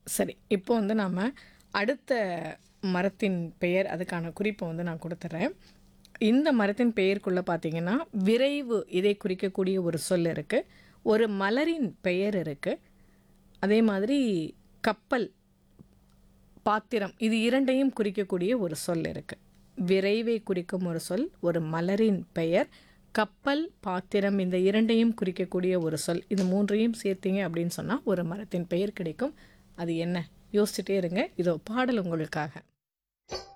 சரி இப்போ வந்து நாம் அடுத்த மரத்தின் பெயர் அதுக்கான குறிப்பை வந்து நான் கொடுத்துட்றேன் இந்த மரத்தின் பெயருக்குள்ளே பார்த்தீங்கன்னா விரைவு இதை குறிக்கக்கூடிய ஒரு சொல் இருக்குது ஒரு மலரின் பெயர் இருக்குது அதே மாதிரி கப்பல் பாத்திரம் இது இரண்டையும் குறிக்கக்கூடிய ஒரு சொல் இருக்குது விரைவை குறிக்கும் ஒரு சொல் ஒரு மலரின் பெயர் கப்பல் பாத்திரம் இந்த இரண்டையும் குறிக்கக்கூடிய ஒரு சொல் இது மூன்றையும் சேர்த்தீங்க அப்படின்னு சொன்னால் ஒரு மரத்தின் பெயர் கிடைக்கும் அது என்ன யோசிச்சுட்டே இருங்க இதோ பாடல் உங்களுக்காக